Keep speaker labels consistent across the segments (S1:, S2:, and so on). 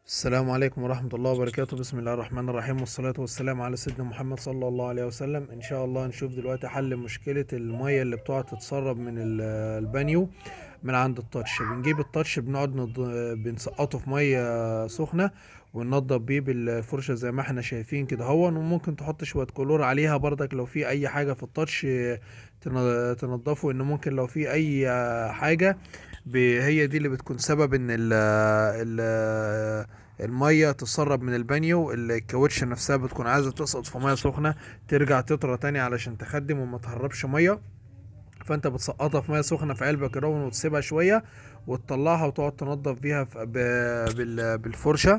S1: السلام عليكم ورحمة الله وبركاته بسم الله الرحمن الرحيم والصلاة والسلام على سيدنا محمد صلى الله عليه وسلم إن شاء الله نشوف دلوقتي حل مشكلة المية اللي بتقعد تتسرب من ال- البانيو من عند التاتش بنجيب التاتش بنقعد نض... بنسقطه في مية سخنة وننضف بيه بالفرشة زي ما احنا شايفين كده هون وممكن تحط شوية كلور عليها برضك لو في أي حاجة في التاتش تن- تنضفه إن ممكن لو في أي حاجة ب- هي دي اللي بتكون سبب ان ال ال المية تسرب من البانيو الكاوتش نفسها بتكون عايزة تسقط في مية سخنة ترجع تطرى تاني علشان تخدم وما تهربش مية فانت بتسقطها في ميه سخنه في علبه كده وتسيبها شويه وتطلعها وتقعد تنضف بيها في- ب- بال- بالفرشه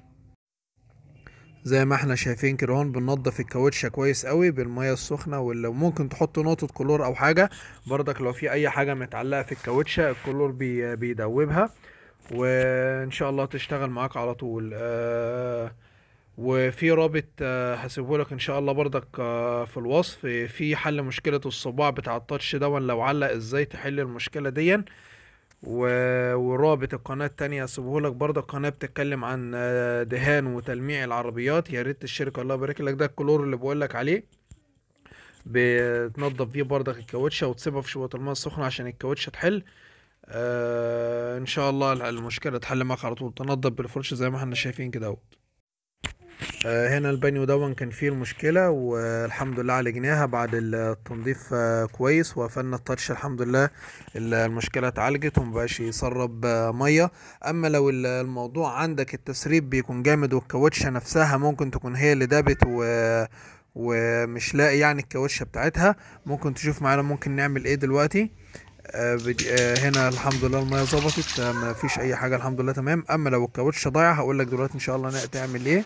S1: زي ما احنا شايفين كده هون بننضف الكاوتشه كويس قوي بالميه السخنه ولو ممكن تحط نقطه كلور او حاجه برضك لو في اي حاجه متعلقه في الكاوتشه الكلور بي بيدوبها وان شاء الله تشتغل معاك على طول آه وفي رابط آه هسيبه لك ان شاء الله برضك آه في الوصف في حل مشكله الصباع بتاع التاتش ده لو علق ازاي تحل المشكله دي و- ورابط القناة التانية هسيبه لك برضه قناة بتتكلم عن آه، دهان وتلميع العربيات يا ريت الشركة الله يبارك لك ده الكلور اللي بقول لك عليه بتنضف بيه برضك الكاوتشة وتسيبها في شوية الماء السخنة عشان الكاوتشة تحل آه ان شاء الله المشكلة تحل معاك على طول تنضف بالفرشة زي ما احنا شايفين كده اهوت آه، هنا البانيو دون كان فيه المشكلة والحمد لله عالجناها بعد التنظيف آه، كويس وقفلنا التاتش الحمد لله ال- المشكلة اتعالجت ومبقاش يسرب آه، مية اما لو ال- الموضوع عندك التسريب بيكون جامد والكاوتشة نفسها ممكن تكون هي اللي دابت و ومش لاقي يعني الكاوتشة بتاعتها ممكن تشوف معانا ممكن نعمل ايه دلوقتي آه، بدي- آه، هنا الحمد لله المية ظبطت آه، ما فيش اي حاجة الحمد لله تمام اما لو الكاوتشة ضايعة هقول لك دلوقتي ان شاء الله نا- تعمل ايه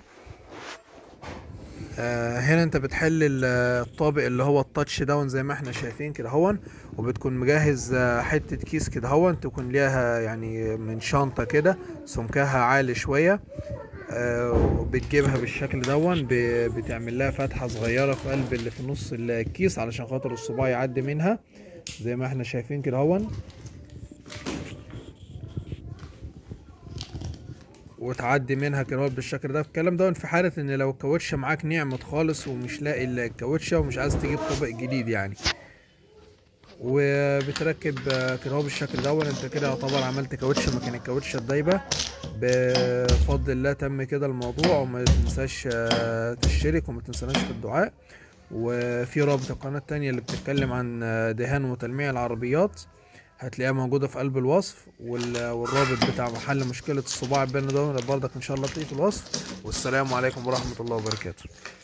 S1: آه، هنا انت بتحل ال- الطابق اللي هو التاتش داون زي ما احنا شايفين كده هون وبتكون مجهز آه، حتة كيس كده هون تكون ليها يعني من شنطة كده سمكها عالي شوية آه، وبتجيبها بالشكل دون ب- بتعمل لها فتحة صغيرة في قلب اللي في نص الكيس علشان خاطر الصباع يعدي منها زي ما احنا شايفين كده هون وتعدي منها كده بالشكل ده الكلام ده في حالة ان لو الكاوتشة معاك نعمت خالص ومش لاقي الكاوتشة ومش عايز تجيب طبق جديد يعني وبتركب آه، كده هو بالشكل ده انت كده يعتبر عملت كاوتشة مكان الكاوتشة الدايبة بفضل الله تم كده الموضوع وما تنساش آه، تشترك وما تنساناش في الدعاء وفي رابط القناة التانية اللي بتتكلم عن آه، دهان وتلميع العربيات هتلاقيها موجودة في قلب الوصف وال- والرابط بتاع محل مشكلة الصباع البين ده برضك ان شاء الله تلاقيه في الوصف والسلام عليكم ورحمة الله وبركاته